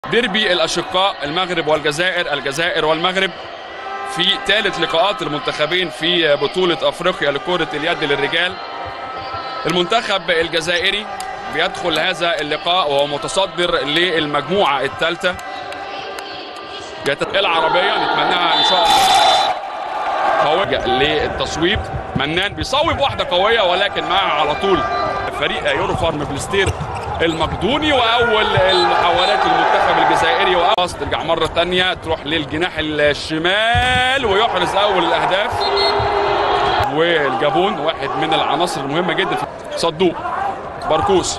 ديربي الاشقاء المغرب والجزائر الجزائر والمغرب في ثالث لقاءات المنتخبين في بطولة افريقيا لكرة اليد للرجال المنتخب الجزائري بيدخل هذا اللقاء وهو متصدر للمجموعة الثالثة العربية نتمناها ان شاء الله قوية للتصويب منان بيصوب واحدة قوية ولكن معها على طول فريق يورو فارم بلستير المقدوني واول المحاولات المنتخب الجزائري وقص ترجع مره ثانيه تروح للجناح الشمال ويحرز اول الاهداف والجابون واحد من العناصر المهمه جدا في صدوق باركوس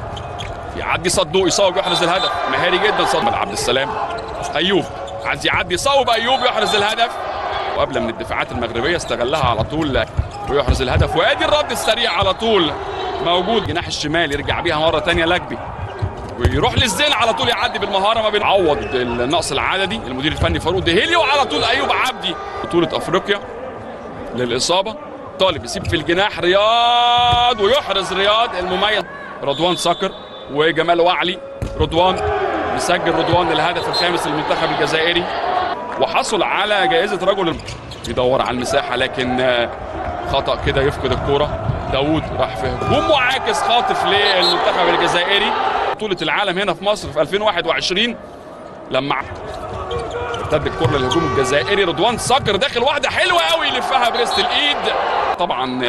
يعدي صدوق يصوب يحرز الهدف مهاري جدا صدوق عبد السلام ايوب عايز يعدي يصوب ايوب يحرز الهدف وقبل من الدفاعات المغربيه استغلها على طول ويحرز الهدف وادي الرد السريع على طول موجود جناح الشمال يرجع بيها مره ثانيه لجبي ويروح للزين على طول يعدي بالمهاره ما بين عوض النقص العددي المدير الفني فاروق دهيلي وعلى طول ايوب عبدي بطوله افريقيا للاصابه طالب يسيب في الجناح رياض ويحرز رياض المميز رضوان سكر وجمال وعلي رضوان بيسجل رضوان الهدف الخامس للمنتخب الجزائري وحصل على جائزه رجل بيدور على المساحه لكن خطا كده يفقد الكوره داوود راح في هجوم معاكس خاطف للمنتخب الجزائري بطولة العالم هنا في مصر في 2021 لما ارتد الكرة للهجوم الجزائري رضوان صقر داخل واحدة حلوة قوي يلفها بريست الايد طبعا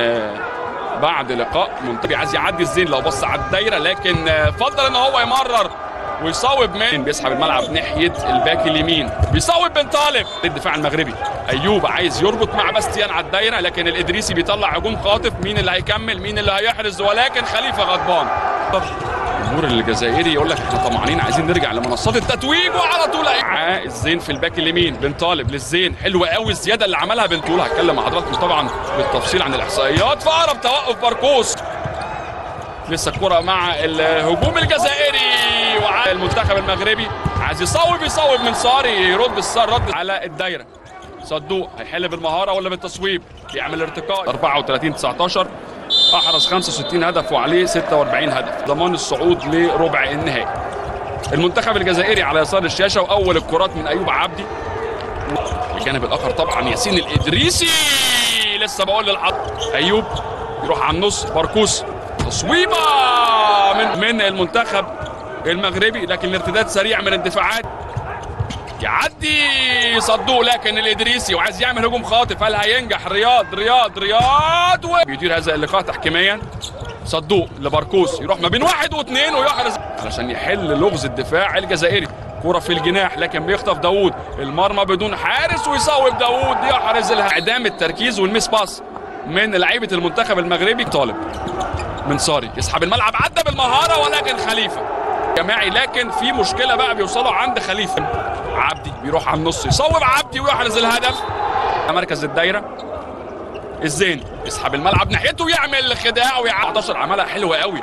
بعد لقاء منتخب عايز يعدي الزين لو بص على الدايرة لكن فضل ان هو يمرر ويصوب من بيسحب الملعب ناحيه الباك اليمين بيصوب بن طالب الدفاع المغربي ايوب عايز يربط مع باستيان على الدايره لكن الادريسي بيطلع هجوم خاطف مين اللي هيكمل مين اللي هيحرز ولكن خليفه غضبان الجمهور الجزائري يقول لك احنا طمعانين عايزين نرجع لمنصات التتويج وعلى طول الزين في الباك اليمين بن طالب للزين حلوه قوي الزياده اللي عملها بن طول هتكلم مع حضراتكم طبعا بالتفصيل عن الاحصائيات في اقرب توقف باركوس لسه الكره مع الهجوم الجزائري وعلى المنتخب المغربي عايز يصوب يصوب من صاري يرد الصار رد على الدايره صدوق هيحل بالمهاره ولا بالتصويب يعمل ارتقاء 34 19 احرز 65 هدف وعليه 46 هدف ضمان الصعود لربع النهائي المنتخب الجزائري على يسار الشاشه واول الكرات من ايوب عبدي الجانب الاخر طبعا ياسين الادريسي لسه بقول للحظ ايوب يروح على النص باركوس تصويبه من من المنتخب المغربي لكن الارتداد سريع من الدفاعات يعدي صدوق لكن الادريسي وعايز يعمل هجوم خاطف هل هينجح رياض رياض رياض و... بيدير هذا اللقاء تحكيميا صدوق لباركوس يروح ما بين واحد واثنين ويحرز علشان يحل لغز الدفاع الجزائري كرة في الجناح لكن بيخطف داوود المرمى بدون حارس ويصوب داوود يحرز اعدام التركيز والميس باس من لعيبه المنتخب المغربي طالب من صاري يسحب الملعب عدى بالمهاره ولكن خليفه جماعي لكن في مشكله بقى بيوصلوا عند خليفه عبدي بيروح على النص يصوب عبدي ويحرز الهدف مركز الدايره الزين يسحب الملعب ناحيته ويعمل خداع ويع 14 عملها حلوه قوي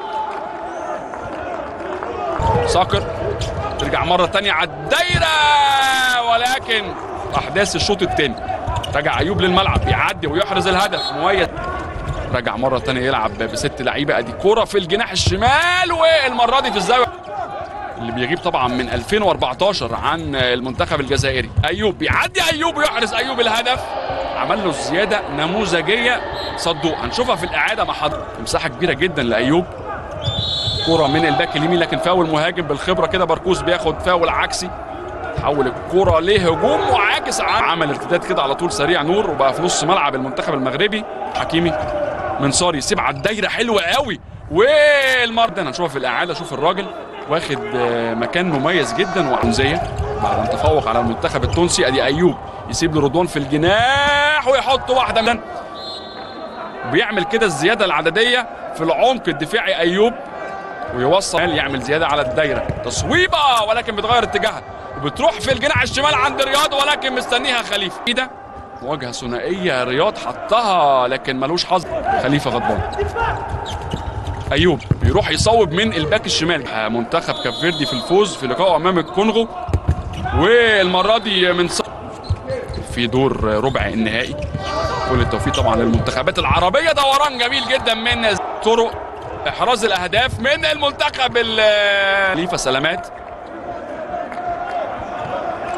ساكر ترجع مره ثانيه على الدايره ولكن احداث الشوط الثاني رجع ايوب للملعب يعدي ويحرز الهدف مميز رجع مره ثانيه يلعب بست لعيبه ادي كوره في الجناح الشمال والمره دي في الزاويه اللي بيغيب طبعا من 2014 عن المنتخب الجزائري ايوب بيعدي ايوب ويحرز ايوب الهدف عمل له زياده نموذجيه صدوق هنشوفها في الاعاده مع حضرتك مساحه كبيره جدا لايوب كوره من الباك اليمين لكن فاول مهاجم بالخبره كده باركوس بياخد فاول عكسي تحول الكرة لهجوم معاكس عمل ارتداد كده على طول سريع نور وبقى في نص ملعب المنتخب المغربي حكيمي من صار يسيب على الدايره حلوه قوي والمره ده هنشوفها في الاعاده شوف الراجل واخد مكان مميز جدا وعنزيه بعد ان تفوق على المنتخب التونسي ادي ايوب يسيب له رضوان في الجناح ويحط واحده من بيعمل كده الزياده العدديه في العمق الدفاعي ايوب ويوصل يعمل زياده على الدايره تصويبه ولكن بتغير اتجاهها وبتروح في الجناح الشمال عند رياض ولكن مستنيها خليفه ايه ده مواجهه ثنائيه رياض حطها لكن ملوش حظ خليفه غضبان ايوب بيروح يصوب من الباك الشمال منتخب كاب فيردي في الفوز في لقائه امام الكونغو والمره دي من ص... في دور ربع النهائي كل التوفيق طبعا للمنتخبات العربيه دوران جميل جدا من طرق احراز الاهداف من المنتخب خليفه سلامات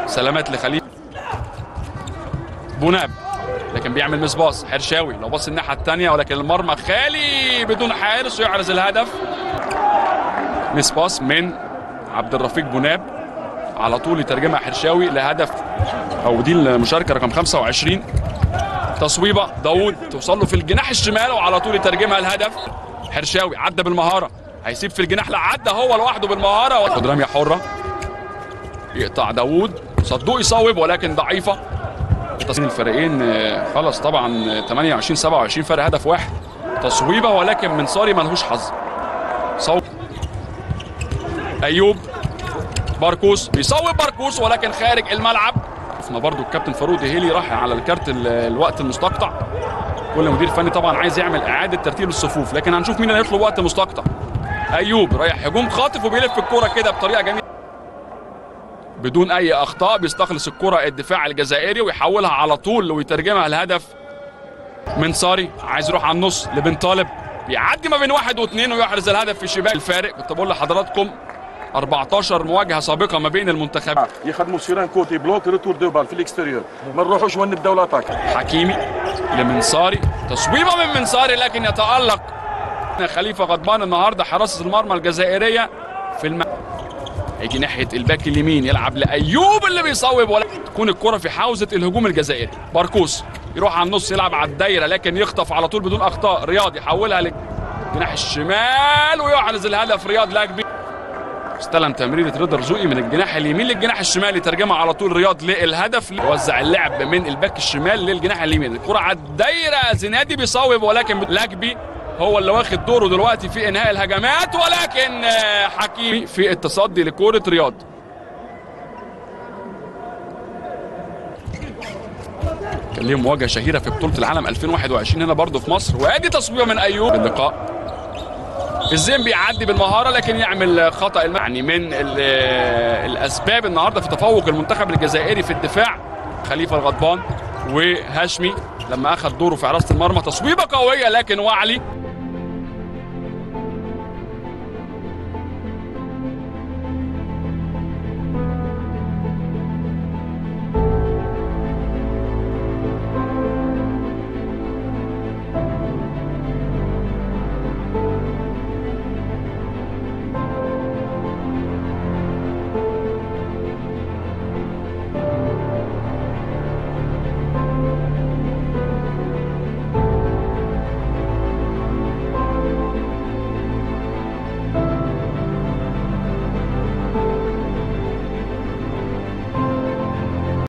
سلامات لخليل بوناب لكن بيعمل مس باص حرشاوي لو باص الناحيه الثانيه ولكن المرمى خالي بدون حارس ويحرز الهدف مس باص من عبد الرفيق بوناب على طول يترجمها حرشاوي لهدف او دي المشاركه رقم 25 تصويبه داوود توصل له في الجناح الشمال وعلى طول يترجمها الهدف حرشاوي عدى بالمهاره هيسيب في الجناح لا عدى هو لوحده بالمهاره خد رميه حره يقطع داوود صدوق يصوب ولكن ضعيفه تصميم الفريقين آه، خلص طبعا آه، 28 27 فرق هدف واحد تصويبه ولكن من صاري ملهوش حظ صوب ايوب باركوس بيصوب باركوس ولكن خارج الملعب شفنا برضو الكابتن فاروق دهيلي راح على الكارت ال- الوقت المستقطع كل مدير فني طبعا عايز يعمل اعاده ترتيب الصفوف لكن هنشوف مين اللي هيطلب وقت مستقطع ايوب رايح هجوم خاطف وبيلف الكوره كده بطريقه جميله بدون اي اخطاء بيستخلص الكره الدفاع الجزائري ويحولها على طول ويترجمها الهدف من صاري عايز يروح على النص لبن طالب بيعدي ما بين واحد واثنين ويحرز الهدف في شباك الفارق كنت بقول لحضراتكم 14 مواجهه سابقه ما بين المنتخبات يخدموا سيران كوتي بلوك ريتور دو بال في الاكستيريور ما نروحوش وين نبداو الاتاك حكيمي لمنصاري تصويبه من منصاري لكن يتالق خليفه غضبان النهارده حراسه المرمى الجزائريه في الم... هيجي ناحيه الباك اليمين يلعب لايوب اللي بيصوب ولا تكون الكره في حوزه الهجوم الجزائري باركوس يروح على النص يلعب على الدايره لكن يخطف على طول بدون اخطاء رياض يحولها للجناح الشمال ويحرز الهدف رياض لاجبي استلم تمريرة رضا رزوقي من الجناح اليمين للجناح الشمال يترجمها على طول رياض للهدف وزع اللعب من الباك الشمال للجناح اليمين الكرة على الدايرة زنادي بيصوب ولكن لاجبي هو اللي واخد دوره دلوقتي في انهاء الهجمات ولكن آه، حكيمي في التصدي لكرة رياض كان ليهم مواجهة شهيرة في بطولة العالم 2021 هنا برضه في مصر وادي تصويبة من ايوب اللقاء الزين بيعدي بالمهاره لكن يعمل خطا يعني من ال- الاسباب النهارده في تفوق المنتخب الجزائري في الدفاع خليفه الغضبان وهاشمي لما اخذ دوره في حراسه المرمى تصويبه قويه لكن وعلي